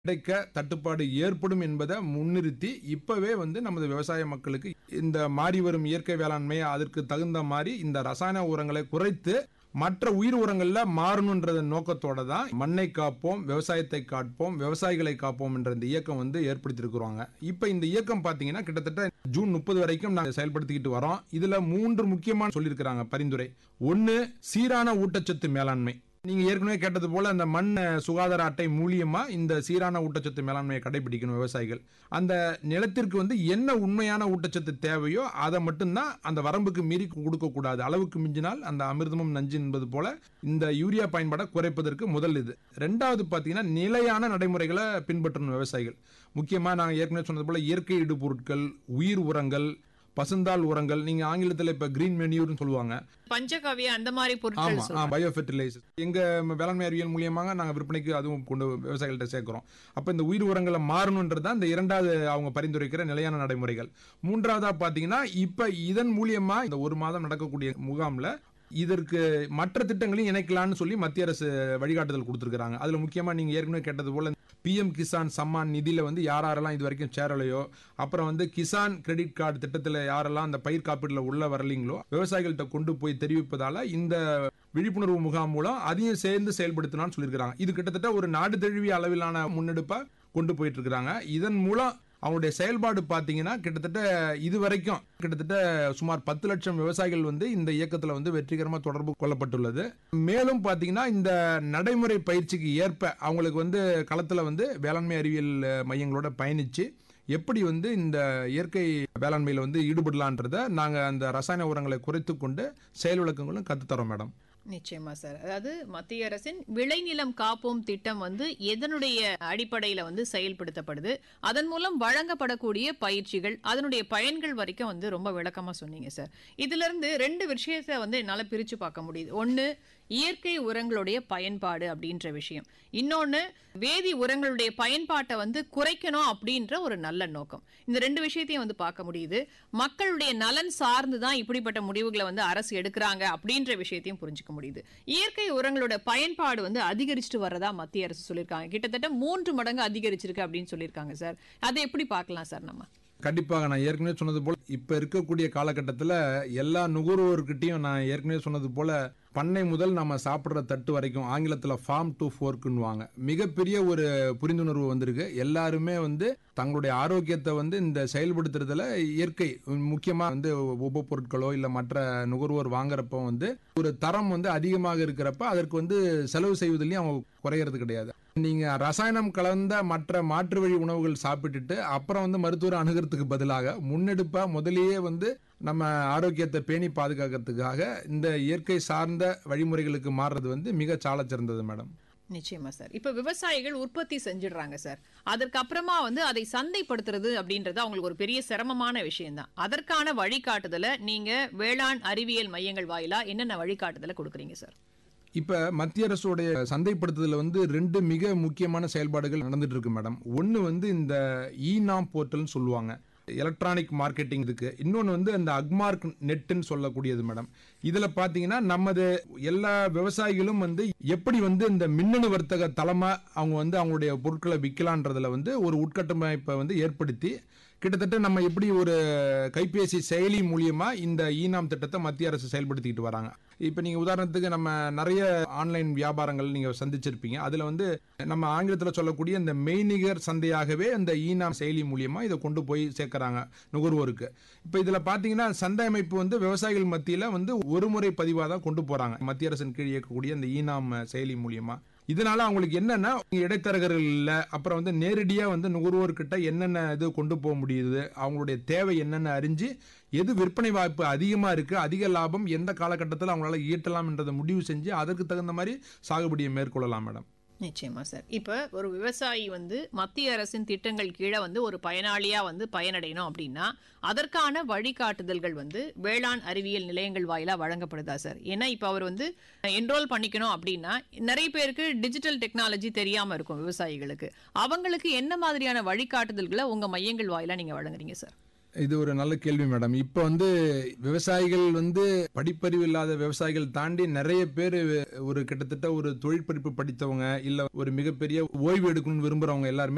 கிடைக்க தட்டுப்பாடு ஏற்படும் என்பதை முன்னிறுத்தி இப்பவே வந்து நமது விவசாய மக்களுக்கு இந்த மாறி வரும் இயற்கை வேளாண்மை அதற்கு தகுந்த மாதிரி இந்த ரசாயன உரங்களை குறைத்து மற்ற உயிர் உரங்கள்ல மாறணுன்ற நோக்கத்தோட தான் மண்ணை காப்போம் விவசாயத்தை காப்போம் விவசாயிகளை காப்போம் என்ற இந்த இயக்கம் வந்து ஏற்படுத்தியிருக்கிறாங்க இப்ப இந்த இயக்கம் பாத்தீங்கன்னா கிட்டத்தட்ட ஜூன் முப்பது வரைக்கும் நாங்கள் செயல்படுத்திக்கிட்டு வரோம் இதுல மூன்று முக்கியமான சொல்லியிருக்கிறாங்க பரிந்துரை ஒன்னு சீரான ஊட்டச்சத்து மேலாண்மை நீங்க ஏற்கனவே கேட்டது போல அந்த மண் சுகாதார அட்டை மூலியமா இந்த சீரான ஊட்டச்சத்து மேலாண்மையை கடைபிடிக்கணும் விவசாயிகள் அந்த நிலத்திற்கு வந்து என்ன உண்மையான ஊட்டச்சத்து தேவையோ அதை மட்டும்தான் அந்த வரம்புக்கு மீறி கொடுக்க கூடாது அளவுக்கு மிஞ்சினால் அந்த அமிர்தமும் நஞ்சு என்பது போல இந்த யூரியா பயன்பாடை குறைப்பதற்கு முதல் இது ரெண்டாவது பார்த்தீங்கன்னா நிலையான நடைமுறைகளை பின்பற்றணும் விவசாயிகள் முக்கியமா நான் ஏற்கனவே சொன்னது போல இயற்கை இடுபொருட்கள் உயிர் உரங்கள் பசுந்தாள் உரங்கள் நீங்க ஆங்கிலத்தில் இப்ப கிரீன் மெனியூர்னு சொல்லுவாங்க பஞ்சகவ்ய அந்த மாதிரி பொருட்கள் ஆமா சொல்றேன். பயோ ஃபெர்டிலைசர் எங்க வேளாண்மை அறிவியல் மூலியமாக நாங்க விற்பனைக்கு அதுவும் கொண்டு விவசாயிகள்ட்ட சேர்க்கிறோம் அப்ப இந்த உயிர் உரங்களை மாறணுன்றது தான் இந்த இரண்டாவது அவங்க பரிந்துரைக்கிற நிலையான நடைமுறைகள் மூன்றாவதா பாத்தீங்கன்னா இப்ப இதன் மூலியமா இந்த ஒரு மாதம் நடக்கக்கூடிய முகாம்ல இதற்கு மற்ற திட்டங்களையும் இணைக்கலாம்னு சொல்லி மத்திய அரசு வழிகாட்டுதல் கொடுத்துருக்காங்க அதுல முக்கியமா நீங்க ஏற்கனவே கேட்டது போல பிஎம் கிசான் சம்மான் நிதியில வந்து யார் யாரெல்லாம் இது வரைக்கும் சேரலையோ அப்புறம் வந்து கிசான் கிரெடிட் கார்டு திட்டத்துல யாரெல்லாம் அந்த பயிர் காப்பீடுல உள்ள வரலீங்களோ விவசாயிகள்கிட்ட கொண்டு போய் தெரிவிப்பதால இந்த விழிப்புணர்வு முகாம் மூலம் அதையும் சேர்ந்து செயல்படுத்தலாம்னு சொல்லியிருக்கிறாங்க இது கிட்டத்தட்ட ஒரு நாடு தழுவிய அளவிலான முன்னெடுப்பா கொண்டு போயிட்டு இருக்கிறாங்க இதன் மூலம் அவங்களுடைய செயல்பாடு பார்த்தீங்கன்னா கிட்டத்தட்ட இது வரைக்கும் கிட்டத்தட்ட சுமார் பத்து லட்சம் விவசாயிகள் வந்து இந்த இயக்கத்தில் வந்து வெற்றிகரமாக தொடர்பு கொள்ளப்பட்டுள்ளது மேலும் பார்த்தீங்கன்னா இந்த நடைமுறை பயிற்சிக்கு ஏற்ப அவங்களுக்கு வந்து களத்தில் வந்து வேளாண்மை அறிவியல் மையங்களோட பயணித்து எப்படி வந்து இந்த இயற்கை வேளாண்மையில் வந்து ஈடுபடலான்றதை நாங்கள் அந்த ரசாயன உரங்களை குறைத்து கொண்டு செயல் விளக்கங்களும் கற்றுத்தரோம் மேடம் நிச்சயமா சார் அதாவது மத்திய அரசின் விளைநிலம் காப்போம் திட்டம் வந்து எதனுடைய அடிப்படையில வந்து செயல்படுத்தப்படுது அதன் மூலம் வழங்கப்படக்கூடிய பயிற்சிகள் அதனுடைய பயன்கள் வரைக்கும் வந்து ரொம்ப விளக்கமா சொன்னீங்க சார் இதுல இருந்து ரெண்டு விஷயத்தை வந்து என்னால பிரிச்சு பார்க்க முடியுது ஒன்னு இயற்கை உரங்களுடைய பயன்பாடு அப்படின்ற விஷயம் இன்னொன்னு வேதி உரங்களுடைய பயன்பாட்டை வந்து குறைக்கணும் அப்படின்ற ஒரு நல்ல நோக்கம் இந்த ரெண்டு விஷயத்தையும் வந்து பார்க்க முடியுது மக்களுடைய நலன் சார்ந்து தான் இப்படிப்பட்ட முடிவுகளை வந்து அரசு எடுக்கிறாங்க அப்படின்ற விஷயத்தையும் புரிஞ்சுக்க முடியுது இயற்கை உரங்களோட பயன்பாடு வந்து அதிகரிச்சுட்டு வர்றதா மத்திய அரசு சொல்லியிருக்காங்க கிட்டத்தட்ட மூன்று மடங்கு அதிகரிச்சிருக்கு அப்படின்னு சொல்லியிருக்காங்க சார் அதை எப்படி பார்க்கலாம் சார் நம்ம கண்டிப்பாக நான் ஏற்கனவே சொன்னது போல இப்ப இருக்கக்கூடிய காலகட்டத்தில் எல்லா நுகர்வோர்கிட்டையும் நான் ஏற்கனவே சொன்னது போல பண்ணை முதல் நம்ம சாப்பிட்ற தட்டு வரைக்கும் ஆங்கிலத்தில் ஃபார்ம் டு ஃபோர்க்குன்னுவாங்க மிகப்பெரிய ஒரு புரிந்துணர்வு வந்திருக்கு எல்லாருமே வந்து தங்களுடைய ஆரோக்கியத்தை வந்து இந்த செயல்படுத்துறதுல இயற்கை முக்கியமா வந்து உப பொருட்களோ இல்ல மற்ற நுகர்வோர் வாங்குறப்போ வந்து ஒரு தரம் வந்து அதிகமாக இருக்கிறப்ப அதற்கு வந்து செலவு செய்வதிலையும் அவங்க குறையறது கிடையாது நீங்க ரசாயனம் கலந்த மற்ற மாற்று வழி உணவுகள் சாப்பிட்டுட்டு அப்புறம் வந்து மருத்துவரை அணுகிறதுக்கு பதிலாக முன்னெடுப்பா முதலியே வந்து நம்ம ஆரோக்கியத்தை பேணி பாதுகாக்கிறதுக்காக இந்த இயற்கை சார்ந்த வழிமுறைகளுக்கு மாறுறது வந்து மிக சாலச் சிறந்தது மேடம் நிச்சயமா சார் இப்ப விவசாயிகள் உற்பத்தி செஞ்சிடுறாங்க சார் அதற்கு அப்புறமா வந்து அதை சந்தைப்படுத்துறது அப்படின்றது அவங்களுக்கு ஒரு பெரிய சிரமமான விஷயம் தான் அதற்கான வழிகாட்டுதலை நீங்க வேளாண் அறிவியல் மையங்கள் வாயிலா என்னென்ன வழிகாட்டுதலை கொடுக்குறீங்க சார் இப்ப மத்திய அரசுடைய சந்தைப்படுத்துதல வந்து ரெண்டு மிக முக்கியமான செயல்பாடுகள் நடந்துட்டு இருக்கு மேடம் ஒன்னு வந்து இந்த இ நாம் போர்ட்டல்னு சொல்லுவாங்க எலக்ட்ரானிக் மார்க்கெட்டிங் இருக்கு இன்னொன்று வந்து அந்த அக்மார்க் நெட்டுன்னு சொல்லக்கூடியது மேடம் இதுல பாத்தீங்கன்னா நமது எல்லா விவசாயிகளும் வந்து எப்படி வந்து இந்த மின்னணு வர்த்தக தளமா அவங்க வந்து அவங்களுடைய பொருட்களை விற்கலான்றதுல வந்து ஒரு உட்கட்டமைப்பை வந்து ஏற்படுத்தி கிட்டத்தட்ட நம்ம எப்படி ஒரு கைபேசி செயலி மூலியமா இந்த ஈனாம் திட்டத்தை மத்திய அரசு செயல்படுத்திக்கிட்டு வராங்க இப்போ நீங்க உதாரணத்துக்கு நம்ம நிறைய ஆன்லைன் வியாபாரங்கள் நீங்க சந்திச்சிருப்பீங்க அதுல வந்து நம்ம ஆங்கிலத்தில் சொல்லக்கூடிய இந்த மெய்நிகர் சந்தையாகவே இந்த ஈனாம் செயலி மூலியமா இதை கொண்டு போய் சேர்க்கறாங்க நுகர்வோருக்கு இப்போ இதுல பாத்தீங்கன்னா சந்தை அமைப்பு வந்து விவசாயிகள் மத்தியில வந்து ஒரு முறை பதிவாக தான் கொண்டு போறாங்க மத்திய அரசின் கீழ் இயக்கக்கூடிய இந்த ஈனாம் செயலி மூலியமா இதனால அவங்களுக்கு என்னன்னா இடைத்தரகர்கள் இல்ல அப்புறம் வந்து நேரடியா வந்து நுகர்வோர்கிட்ட என்னென்ன இது கொண்டு போக முடியுது அவங்களுடைய தேவை என்னென்ன அறிஞ்சு எது விற்பனை வாய்ப்பு அதிகமா இருக்கு அதிக லாபம் எந்த காலகட்டத்தில் அவங்களால ஈட்டலாம்ன்றதை முடிவு செஞ்சு அதற்கு தகுந்த மாதிரி சாகுபடியை மேற்கொள்ளலாம் மேடம் நிச்சயமா சார் இப்ப ஒரு விவசாயி வந்து மத்திய அரசின் திட்டங்கள் கீழே வந்து ஒரு பயனாளியா வந்து பயனடையணும் அப்படின்னா அதற்கான வழிகாட்டுதல்கள் வந்து வேளாண் அறிவியல் நிலையங்கள் வாயிலா வழங்கப்படுதா சார் ஏன்னா இப்ப அவர் வந்து என்ரோல் பண்ணிக்கணும் அப்படின்னா நிறைய பேருக்கு டிஜிட்டல் டெக்னாலஜி தெரியாம இருக்கும் விவசாயிகளுக்கு அவங்களுக்கு என்ன மாதிரியான வழிகாட்டுதல்களை உங்க மையங்கள் வாயிலா நீங்க வழங்குறீங்க சார் இது ஒரு நல்ல கேள்வி மேடம் இப்போ வந்து விவசாயிகள் வந்து படிப்பறிவு இல்லாத விவசாயிகள் தாண்டி நிறைய பேர் ஒரு கிட்டத்தட்ட ஒரு தொழிற்படிப்பு படித்தவங்க இல்ல ஒரு மிகப்பெரிய ஓய்வு எடுக்கணும்னு விரும்புறவங்க எல்லாருமே